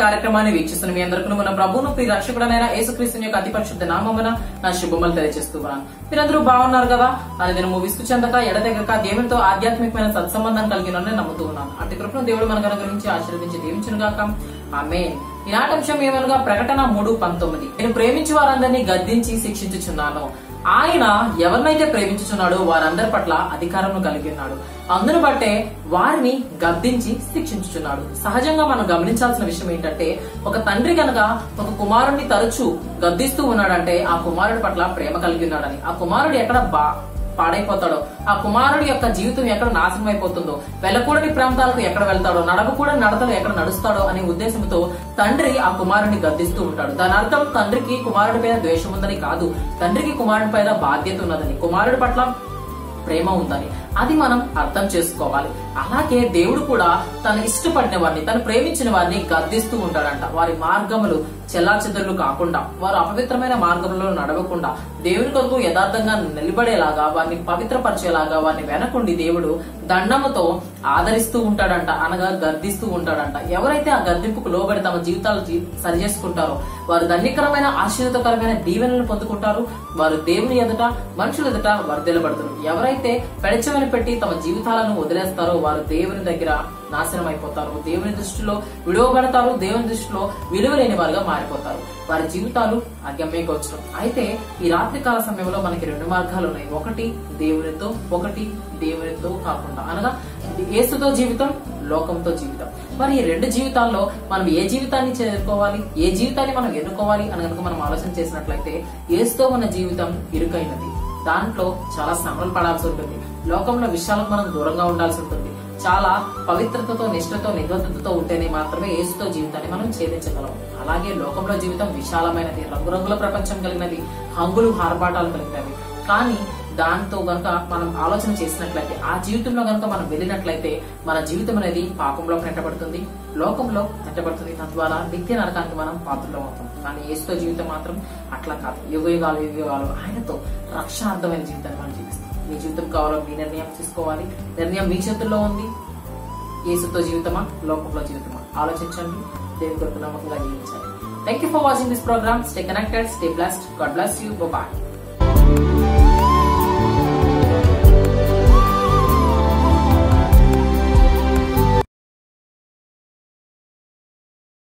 కార్యక్రమాన్ని వీక్షిస్తున్న మీ అందరికీ మన ప్రభువును ప్రియ రక్షకుడనైన యేసుక్రీస్తు యొక్క అతి పరిశుద్ధ నామమున నా శుభములు తెలియజేస్తున్నాను మీరందరూ బాగున్నారు కదా అని నేను ముగిస్తూ చెందక ఎడతెగక దేవునితో ఆధ్యాత్మికమైన సత్సంబంధం కలిగిన నమ్ముతూ ఉన్నాను అటు కృపను దేవుడు మనకు అనుగ్రహించి ఆశీర్వదించి దీవించును గాక ఆమె ఈనాటి అంశం ఏమనగా ప్రకటన మూడు పంతొమ్మిది నేను ప్రేమించి వారందరినీ గద్దించి శిక్షించుచున్నాను ఆయన ఎవరినైతే ప్రేమించుచున్నాడో వారందరి పట్ల అధికారం కలిగి ఉన్నాడు అందును బట్టే వారిని గద్దించి శిక్షించుచున్నాడు సహజంగా మనం గమనించాల్సిన విషయం ఏంటంటే ఒక తండ్రి గనక ఒక కుమారుణ్ణి తరచూ గద్దిస్తూ ఉన్నాడంటే ఆ కుమారుడి పట్ల ప్రేమ కలిగి ఉన్నాడని ఆ కుమారుడు ఎక్కడ బా పాడైపోతాడో ఆ కుమారుడి యొక్క జీవితం ఎక్కడ నాశనం అయిపోతుందో వెళ్ళకూడని ప్రాంతాలకు ఎక్కడ వెళ్తాడో నడవకూడని నడతలు ఎక్కడ నడుస్తాడో అనే ఉద్దేశంతో తండ్రి ఆ కుమారుడిని గద్దిస్తూ ఉంటాడు దాని అర్థం తండ్రికి కుమారుడి పైన ద్వేషం ఉందని కాదు తండ్రికి కుమారుడి పైన బాధ్యత ఉన్నదని కుమారుడి పట్ల ప్రేమ ఉందని అది మనం అర్థం చేసుకోవాలి అలాగే దేవుడు కూడా తను ఇష్టపడిన వారిని తను ప్రేమించిన వారిని గద్దిస్తూ ఉంటాడంట వారి మార్గములు చెల్లాచెదర్లు కాకుండా వారు అపవిత్రమైన మార్గంలో నడవకుండా దేవుని కొరకు యథార్థంగా నిలబడేలాగా వారిని పవిత్రపరిచేలాగా వారిని వెనకుండి దేవుడు దండముతో ఆదరిస్తూ ఉంటాడంట అనగా గర్దిస్తూ ఉంటాడంట ఎవరైతే ఆ గర్దింపుకు లోబడి తమ జీవితాలు జీ- సరి చేసుకుంటారో వారు ధన్యకరమైన ఆశీర్వదకరమైన దీవెనలను పొందుకుంటారు వారు దేవుని ఎదుట మనుషుల ఎదుట వర్ధిల్లబడతారు ఎవరైతే పెడచమని పెట్టి తమ జీవితాలను వదిలేస్తారో వారు దేవుని దగ్గర నాశనం అయిపోతారు దేవుని దృష్టిలో విడువబడతారు దేవుని దృష్టిలో విలువ లేని వారుగా మారిపోతారు వారి జీవితాలు అగమ్యగోచరం అయితే ఈ రాత్రి కాల సమయంలో మనకి రెండు మార్గాలు ఉన్నాయి ఒకటి దేవునితో ఒకటి దేవునితో కాకుండా అనగా ఏసుతో జీవితం లోకంతో జీవితం మరి ఈ రెండు జీవితాల్లో మనం ఏ జీవితాన్ని చేరుకోవాలి ఏ జీవితాన్ని మనం ఎన్నుకోవాలి అని కనుక మనం ఆలోచన చేసినట్లయితే ఏసుతో ఉన్న జీవితం ఇరుకైనది దాంట్లో చాలా శ్రమలు పడాల్సి ఉంటుంది లోకంలో విషయాలకు మనం దూరంగా ఉండాల్సి ఉంటుంది చాలా పవిత్రతతో నిష్ఠతో నిబద్ధతతో ఉంటేనే మాత్రమే ఏసుతో జీవితాన్ని మనం ఛేదించగలం అలాగే లోకంలో జీవితం విశాలమైనది రంగురంగుల ప్రపంచం కలిగినది హంగులు హారపాటాలు కలిగినవి కానీ దాంతో గనక మనం ఆలోచన చేసినట్లయితే ఆ జీవితంలో గనక మనం వెళ్ళినట్లయితే మన జీవితం అనేది పాపంలో నెట్టబడుతుంది లోకంలో నెట్టబడుతుంది తద్వారా నిత్య నరకానికి మనం పాత్రలో అవుతాం కానీ ఏసుతో జీవితం మాత్రం అట్లా కాదు యుగ యుగాలు యుగ యుగాలు ఆయనతో రక్షార్థమైన జీవితాన్ని మనం జీవిస్తాం మీ జీవితం కావాలో మీ నిర్ణయం తీసుకోవాలి నిర్ణయం మీ చేతుల్లో ఉంది ఏసుతో జీవితమా లోకంలో జీవితమా ఆలోచించండి దేవుని కొరకు నమ్మకంగా జీవించాలి thank you for watching this programme stay connected stay blessed God bless you bye